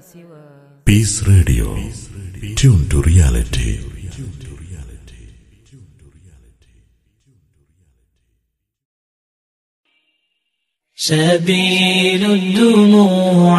Peace Radio. Tune to reality. سبيل الدموع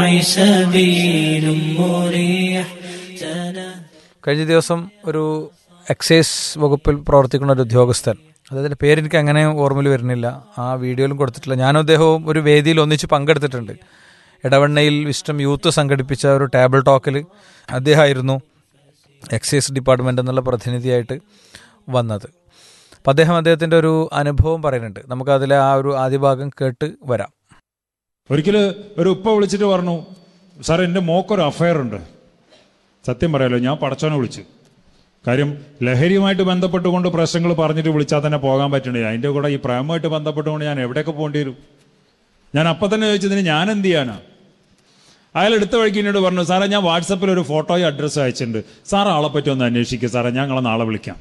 سبيل مريح تنا- കഴിഞ്ഞ ദിവസം ഒരു എക്സൈസ് വകുപ്പിൽ പ്രവർത്തിക്കുന്ന ഒരു ഉദ്യോഗസ്ഥൻ അദ്ദേഹത്തിൻ്റെ പേരെനിക്ക് അങ്ങനെ ഓർമ്മയിൽ വരുന്നില്ല ആ വീഡിയോയിലും കൊടുത്തിട്ടില്ല ഞാനും അദ്ദേഹവും ഒരു വേദിയിൽ ഒന്നിച്ച് പങ്കെടുത്തിട്ടുണ്ട് ഇടവണ്ണയിൽ വിസ്റ്റം യൂത്ത് സംഘടിപ്പിച്ച ഒരു ടേബിൾ ടോക്കിൽ അദ്ദേഹമായിരുന്നു എക്സൈസ് ഡിപ്പാർട്ട്മെൻ്റ് എന്നുള്ള പ്രതിനിധിയായിട്ട് വന്നത് അപ്പം അദ്ദേഹം അദ്ദേഹത്തിൻ്റെ ഒരു അനുഭവം പറയുന്നുണ്ട് നമുക്കതിലെ ആ ഒരു ആദ്യ ഭാഗം കേട്ട് വരാം ഒരിക്കൽ ഒരു ഉപ്പ വിളിച്ചിട്ട് പറഞ്ഞു സാർ എൻ്റെ മോക്കൊരു അഫയർ ഉണ്ട് സത്യം പറയാലോ ഞാൻ പടച്ചോനെ വിളിച്ചു കാര്യം ലഹരിയുമായിട്ട് ബന്ധപ്പെട്ടുകൊണ്ട് പ്രശ്നങ്ങൾ പറഞ്ഞിട്ട് വിളിച്ചാൽ തന്നെ പോകാൻ പറ്റണില്ല അതിൻ്റെ കൂടെ ഈ പ്രേമമായിട്ട് ബന്ധപ്പെട്ടുകൊണ്ട് ഞാൻ എവിടെയൊക്കെ പോകേണ്ടി വരും ഞാൻ അപ്പം തന്നെ ചോദിച്ചതിന് ഞാൻ എന്ത് ചെയ്യാനാ അയാൾ എടുത്ത വഴിക്ക് എന്നോട് പറഞ്ഞു സാറേ ഞാൻ വാട്സപ്പിൽ ഒരു ഫോട്ടോയും അഡ്രസ്സും അയച്ചിട്ടുണ്ട് സാർ ആളെ പറ്റി ഒന്ന് അന്വേഷിക്കുക സാറേ ഞങ്ങളെ നാളെ വിളിക്കാം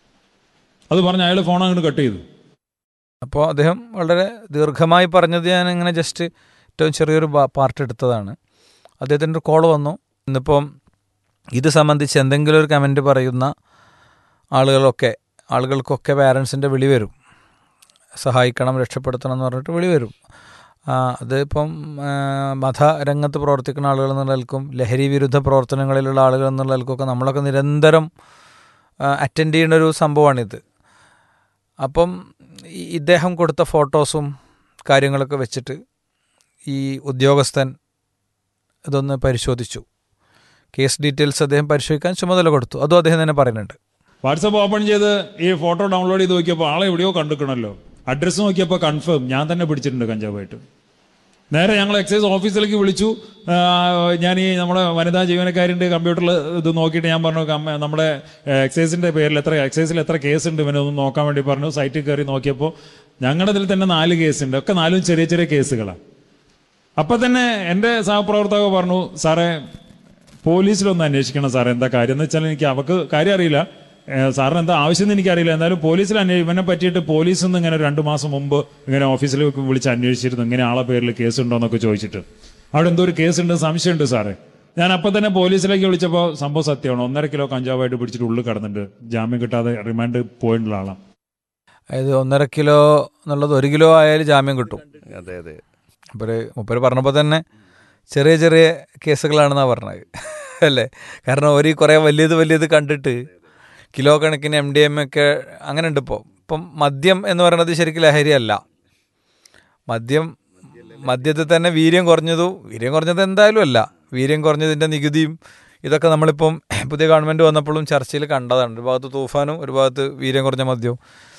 അത് പറഞ്ഞ് അയാൾ ഫോൺ അങ്ങോട്ട് കട്ട് ചെയ്തു അപ്പോൾ അദ്ദേഹം വളരെ ദീർഘമായി പറഞ്ഞത് ഞാൻ ഇങ്ങനെ ജസ്റ്റ് ഏറ്റവും ചെറിയൊരു ബാ- പാർട്ട് എടുത്തതാണ് അദ്ദേഹത്തിൻ്റെ ഒരു കോൾ വന്നു ഇന്നിപ്പം ഇത് സംബന്ധിച്ച് എന്തെങ്കിലും ഒരു കമൻറ്റ് പറയുന്ന ആളുകളൊക്കെ ആളുകൾക്കൊക്കെ പാരൻസിൻ്റെ വിളി വരും സഹായിക്കണം രക്ഷപ്പെടുത്തണം എന്ന് പറഞ്ഞിട്ട് വിളി വരും ആ, അതിപ്പം ആ, മതരംഗത്ത് പ്രവർത്തിക്കുന്ന ആളുകൾ എന്നുള്ള നിലക്കും ലഹരി വിരുദ്ധ പ്രവർത്തനങ്ങളിലുള്ള ആളുകൾ എന്നുള്ള നിലക്കൊക്കെ നമ്മളൊക്കെ നിരന്തരം അറ്റൻഡ് ചെയ്യുന്ന ഒരു സംഭവമാണിത് അപ്പം ഈ ഇദ്ദേഹം കൊടുത്ത ഫോട്ടോസും കാര്യങ്ങളൊക്കെ വെച്ചിട്ട് ഈ ഉദ്യോഗസ്ഥൻ ഇതൊന്ന് പരിശോധിച്ചു കേസ് ഡീറ്റെയിൽസ് അദ്ദേഹം പരിശോധിക്കാൻ ചുമതല കൊടുത്തു അതും അദ്ദേഹം തന്നെ പറയുന്നുണ്ട് വാട്സപ്പ് ഓപ്പൺ ചെയ്ത് ഈ ഫോട്ടോ ഡൗൺലോഡ് ചെയ്ത് നോക്കിയപ്പോൾ ആളെ എവിടെയോ കണ്ടിക്കണല്ലോ അഡ്രസ്സ് നോക്കിയപ്പോൾ കൺഫേം ഞാൻ തന്നെ പിടിച്ചിട്ടുണ്ട് കഞ്ചാവായിട്ട് നേരെ ഞങ്ങൾ എക്സൈസ് ഓഫീസിലേക്ക് വിളിച്ചു ആ, ഞാൻ ഈ നമ്മുടെ വനിതാ ജീവനക്കാരിൻ്റെ കമ്പ്യൂട്ടറിൽ ഇത് നോക്കിയിട്ട് ഞാൻ പറഞ്ഞു കമ്മ- നമ്മുടെ എക്സൈസിൻ്റെ പേരിൽ എത്ര എക്സൈസിൽ എത്ര കേസ് ഉണ്ട് ഇവനെ ഒന്ന് നോക്കാൻ വേണ്ടി പറഞ്ഞു സൈറ്റിൽ കയറി നോക്കിയപ്പോൾ ഞങ്ങളുടെ ഇതിൽ തന്നെ നാല് കേസുണ്ട് ഒക്കെ നാലും ചെറിയ ചെറിയ കേസുകളാണ് അപ്പൊ തന്നെ എൻ്റെ സഹപ്രവർത്തക പറഞ്ഞു സാറേ പോലീസിലൊന്ന് അന്വേഷിക്കണം സാറേ എന്താ കാര്യം എന്ന് വെച്ചാൽ എനിക്ക് അവക്ക് കാര്യം അറിയില്ല ഏഹ് സാറിന് എന്താ ആവശ്യം എന്ന് എനിക്കറിയില്ല എന്തായാലും പോലീസിൽ അന്വേഷി ഇവനെ പറ്റിയിട്ട് പോലീസിൽ നിന്ന് ഇങ്ങനെ രണ്ട് മാസം മുമ്പ് ഇങ്ങനെ ഓഫീസിലേക്ക് വിളിച്ച് അന്വേഷിച്ചിരുന്നു ഇങ്ങനെ ആളെ പേരിൽ കേസ് ഉണ്ടോ എന്നൊക്കെ ചോദിച്ചിട്ട് അവിടെ എന്തോ ഒരു കേസ് ഉണ്ട് സംശയമുണ്ട് സാറേ ഞാൻ അപ്പം തന്നെ പോലീസിലേക്ക് വിളിച്ചപ്പോൾ സംഭവം സത്യമാണ് ഒന്നര കിലോ കഞ്ചാവായിട്ട് പിടിച്ചിട്ട് ഉള്ളിൽ കിടന്നിട്ട് ജാമ്യം കിട്ടാതെ റിമാൻഡ് പോയിട്ടുള്ള ആളാണ് അതായത് ഒന്നര കിലോ എന്നുള്ളത് ഒരു കിലോ ആയാലും ജാമ്യം കിട്ടും അതെ അതെ അപ്പോൾ മുപ്പര് പറഞ്ഞപ്പോൾ തന്നെ ചെറിയ ചെറിയ കേസുകളാണെന്നാണ് പറഞ്ഞത് അല്ലേ കാരണം ഒരു കുറേ വലിയത് വലിയത് കണ്ടിട്ട് കിലോ കണക്കിന് എം ഡി എം ഒക്കെ അങ്ങനെ ഉണ്ട് ഇപ്പോൾ ഇപ്പം മദ്യം എന്ന് പറയുന്നത് ശരിക്കും ലഹരിയല്ല മദ്യം മദ്യത്തിൽ തന്നെ വീര്യം കുറഞ്ഞതു വീര്യം കുറഞ്ഞത് എന്തായാലും അല്ല വീര്യം കുറഞ്ഞതിൻ്റെ നികുതിയും ഇതൊക്കെ നമ്മളിപ്പം പുതിയ ഗവൺമെൻറ് വന്നപ്പോഴും ചർച്ചയിൽ കണ്ടതാണ് ഒരു ഭാഗത്ത് തൂഫാനും ഒരു ഭാഗത്ത് വീര്യം കുറഞ്ഞ മദ്യവും